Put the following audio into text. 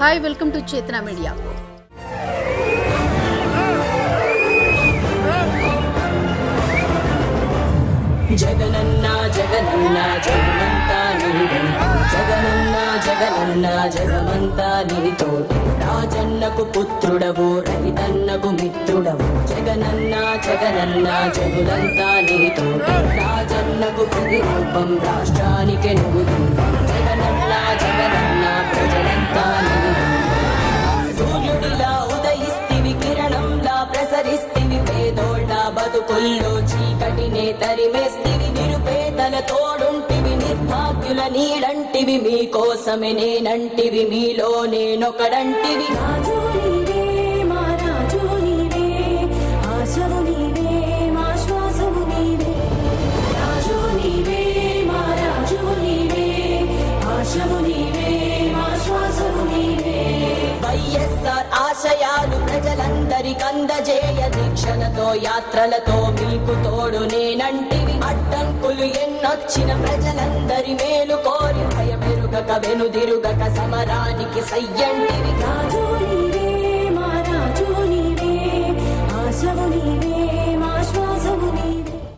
Hi welcome to Chetana media Jagananna Jagananna జగమంతా నీవెంట జగనన్న జగనన్న జగమంతా నీతోటి రాజన్నకు పుత్రుడవు రైతన్నకు మిత్రుడవు జగనన్న జగనన్న జగులంతా నీతోటి రాజన్నకు ప్రతిరూపం రాష్ట్రానికి నువ్వు దీపం. జగనన్న జగనన్న ప్రజలంతా నీవెంట సూర్యుడిలా ఉదయిస్తివి కిరణంలా ప్రసరిస్తివి పేదోళ్ళ బతుకుల్లో చీకటినే తరిమేస్తివి నిరుపేదల తోడుంటివి నిర్భాగ్యుల నీడంటివి మీకోసమే నేనంటివి మీలో నేనొకడంటివి రాజు నీవే మా రాజు నీవే ఆశవు నీవే మా శ్వాసవు నీవే రాజు నీవే మా రాజు నీవే ఆశవు నీవే మా శ్వాసవు నీవే వైఎస్ఆర్ ఆశయాలు ప్రజలందరికందజేయ దీక్షలతో యాత్రలతో మీకు తోడు నేనంటివి అడ్డంకులు ఎన్నొచ్చిన ప్రజలందరి మేలు కోరి భయమెరుగక వెనుదిరుగక సమరానికి సయ్యంటివి రాజు